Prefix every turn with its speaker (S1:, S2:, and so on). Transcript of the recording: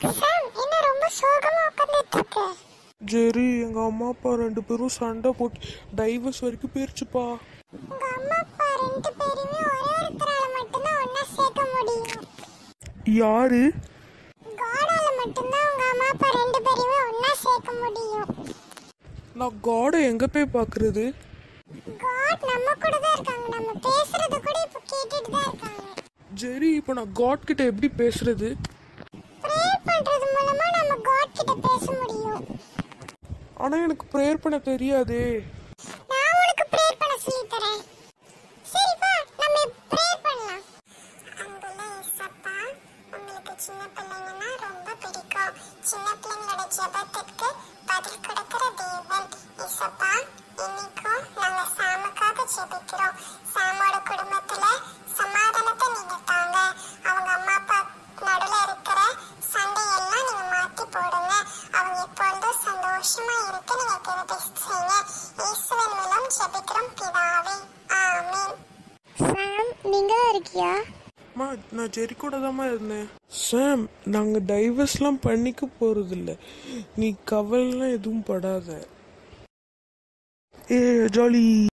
S1: சாம் என்ன ரொம்ப சோகமா உட்கார்ந்துட்டு இருக்க
S2: ஜெரி எங்க அம்மா அப்பா ரெண்டு பேரும் சண்டை போட்டு டைவர்ஸ் வரைக்கும் போயிருச்சுப்பா
S1: உங்க அம்மா அப்பா ரெண்டு பேருமே ஒரே ஒருத்தரால மட்டும்தான் ஒண்ணா சேர்க்க முடியும்
S2: யாரு
S1: காடால மட்டும்தான் உங்க அம்மா அப்பா ரெண்டு பேருமே ஒண்ணா சேர்க்க முடியும்
S2: நான் காடை எங்க போய் பாக்குறது
S1: காட் நம்ம கூட தான் இருக்காங்க நம்ம பேசுறது கூட இப்ப கேட்டுட்டு தான் இருக்காங்க
S2: ஜெரி இப்போ நான் காட் கிட்ட எப்படி பேசுறது
S1: ப்ரேயர் பண்றது மூலமா நம்ம காட் கிட்ட பேச முடியும்
S2: ஆனா எனக்கு ப்ரேயர் பண்ண தெரியாதே
S1: நான் உனக்கு ப்ரேயர் பண்ண சொல்லி தரேன் சரி வா நம்ம ப்ரேயர் பண்ணலாம் அன்புள்ள இயேசப்பா உங்களுக்கு சின்ன பிள்ளைங்கன்னா ரொம்ப பிடிக்கும் சின்ன பிள்ளைங்களோட ஜெபத்துக்கு பதில் கொடுக்கிற தேவன் இயேசப்பா இன்னைக்கும் நாங்க சாமுக்காக ஜெபிக்கிறோம் சாமோட குடும்பத்துல சமாதானத்தை நீங்க தாங்க அவங்க அம்மா அப்பா நடுல இருக்கிற சண்டையெல்லாம் நீங்க மாத்தி போடுங்க அவங்க எப்பொழுதும் சந்தோஷமா இருக்க நீங்க கிருபை செய்யுங்க இயேசுவின் மூலம் ஜெபிக்கிறோம் பிதாவே ஆமென் சாம் நீங்க தான் இருக்கியா
S2: மா நான் ஜெரி கூட தான் இருந்தேன் சாம் நாங்க டைவர்ஸ்லாம் பண்ணிக்க போறது இல்ல நீ கவலைலாம் எதுவும் படாத ஏ ஜாலி